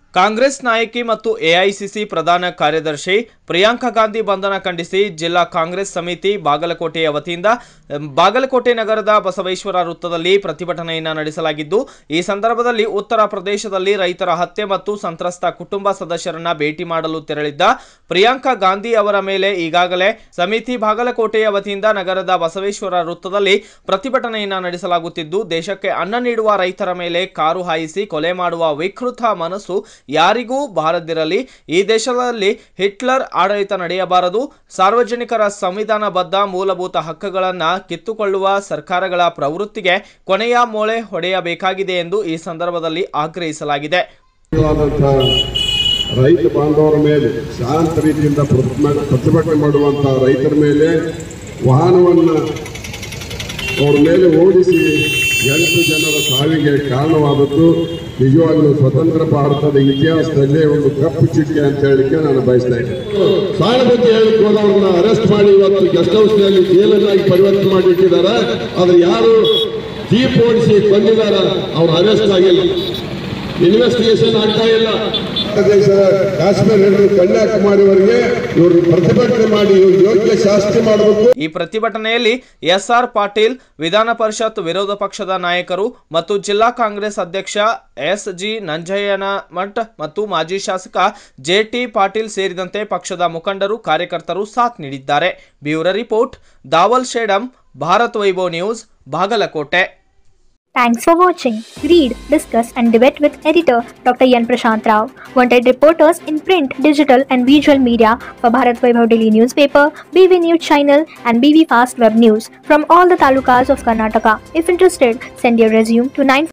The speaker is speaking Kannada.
ಕಾಂಗ್ರೆಸ್ ನಾಯಕಿ ಮತ್ತು ಎಐಸಿಸಿ ಪ್ರಧಾನ ಕಾರ್ಯದರ್ಶಿ ಪ್ರಿಯಾಂಕಾ ಗಾಂಧಿ ಬಂಧನ ಖಂಡಿಸಿ ಜಿಲ್ಲಾ ಕಾಂಗ್ರೆಸ್ ಸಮಿತಿ ಬಾಗಲಕೋಟೆಯ ವತಿಯಿಂದ ಅಂ, ಬಾಗಲಕೋಟೆ ನಗರದ ಬಸವೇಶ್ವರ ವೃತ್ತದಲ್ಲಿ ಪ್ರತಿಭಟನೆಯನ್ನು ನಡೆಸಲಾಗಿದ್ದು ಈ ಸಂದರ್ಭದಲ್ಲಿ ಉತ್ತರ ಪ್ರದೇಶದಲ್ಲಿ ರೈತರ ಹತ್ಯೆ ಮತ್ತು ಸಂತ್ರಸ್ತ ಕುಟುಂಬ ಸದಸ್ಯರನ್ನ ಭೇಟಿ ಮಾಡಲು ತೆರಳಿದ್ದ ಪ್ರಿಯಾಂಕಾ ಗಾಂಧಿ ಅವರ ಮೇಲೆ ಈಗಾಗಲೇ ಸಮಿತಿ ಬಾಗಲಕೋಟೆಯ ವತಿಯಿಂದ ನಗರದ ಬಸವೇಶ್ವರ ವೃತ್ತದಲ್ಲಿ ಪ್ರತಿಭಟನೆಯನ್ನು ನಡೆಸಲಾಗುತ್ತಿದ್ದು ದೇಶಕ್ಕೆ ಅನ್ನ ನೀಡುವ ರೈತರ ಮೇಲೆ ಕಾರು ಹಾಯಿಸಿ ಕೊಲೆ ಮಾಡುವ ವಿಕೃತ ಮನಸ್ಸು ಯಾರಿಗೂ ಬಾರದಿರಲಿ ಈ ದೇಶದಲ್ಲಿ ಹಿಟ್ಲರ್ ಆಡಳಿತ ನಡೆಯಬಾರದು ಸಾರ್ವಜನಿಕರ ಸಂವಿಧಾನಬದ್ಧ ಮೂಲಭೂತ ಹಕ್ಕುಗಳನ್ನ ಕಿತ್ತುಕೊಳ್ಳುವ ಸರ್ಕಾರಗಳ ಪ್ರವೃತ್ತಿಗೆ ಕೊನೆಯ ಮೊಳೆ ಹೊಡೆಯಬೇಕಾಗಿದೆ ಎಂದು ಈ ಸಂದರ್ಭದಲ್ಲಿ ಆಗ್ರಹಿಸಲಾಗಿದೆ ಆದಂತಹ ರೈತ ಬಾಂಧವರ ಮೇಲೆ ಶಾಂತ ರೀತಿಯಿಂದ ಪ್ರತಿಭಟನೆ ಪ್ರತಿಭಟನೆ ಮಾಡುವಂತಹ ರೈತರ ಮೇಲೆ ವಾಹನವನ್ನು ಅವ್ರ ಮೇಲೆ ಓಡಿಸಿ ಎಂಟು ಜನರ ಸಾವಿಗೆ ಕಾರಣವಾದದ್ದು ನಿಜವಾಗ್ಲೂ ಸ್ವತಂತ್ರ ಭಾರತದ ಇತಿಹಾಸದಲ್ಲೇ ಒಂದು ಕಪ್ಪು ಚುಕ್ಕೆ ಅಂತ ಹೇಳಲಿಕ್ಕೆ ನಾನು ಬಯಸ್ತಾ ಇದ್ದೇನೆ ಸಾನುಭೂತಿ ಹೇಳಿಕ್ ಹೋದವ್ರನ್ನ ಅರೆಸ್ಟ್ ಮಾಡಿ ಇವತ್ತು ಗೆಸ್ಟ್ ಹೌಸ್ನಲ್ಲಿ ಜೈಲನ್ನಾಗಿ ಪರಿವರ್ತನೆ ಮಾಡಿಟ್ಟಿದ್ದಾರೆ ಆದ್ರೆ ಯಾರು ಜೀಪ್ ಓಡಿಸಿ ಕೊಂದಿದಾರ ಅವ್ರು ಅರೆಸ್ಟ್ ಆಗಿಲ್ಲ ಇನ್ವೆಸ್ಟಿಗೇಷನ್ ಆಗ್ತಾ ಇಲ್ಲ ದೇಶದ ಕಾಶ್ಮೀರ ಹಿಡಿದು ಕನ್ಯಾಕುಮಾರಿವರೆಗೆ ಇವರು ಪ್ರತಿಭಟನೆ ಮಾಡಿ ಇವ್ರು ಯೋಗ್ಯ ಶಾಸ್ತಿ ಮಾಡಬೇಕು ಈ ಪ್ರತಿಭಟನೆಯಲ್ಲಿ ಎಸ್ಆರ್ ಪಾಟೀಲ್ ವಿಧಾನ ಪರಿಷತ್ ವಿರೋಧ ಪಕ್ಷದ ನಾಯಕರು ಮತ್ತು ಜಿಲ್ಲಾ ಕಾಂಗ್ರೆಸ್ ಅಧ್ಯಕ್ಷ ಎಸ್ ಜಿ ನಂಜಯ್ಯನಮಠ್ ಮತ್ತು ಮಾಜಿ ಶಾಸಕ ಜೆಟಿ ಪಾಟೀಲ್ ಸೇರಿದಂತೆ ಪಕ್ಷದ ಮುಖಂಡರು ಕಾರ್ಯಕರ್ತರು ಸಾಥ್ ನೀಡಿದ್ದಾರೆ bureau report Dawal Shedam Bharat Vaibhav news Bagalkot Thanks for watching. Read, discuss, and debate with editor Dr. Yan Prashant Rao. Wanted reporters in print, digital, and visual media for Bharat Vaibhav Daily newspaper, BV News channel, and BV Fast Web News from all the talukas of Karnataka. If interested, send your resume to 9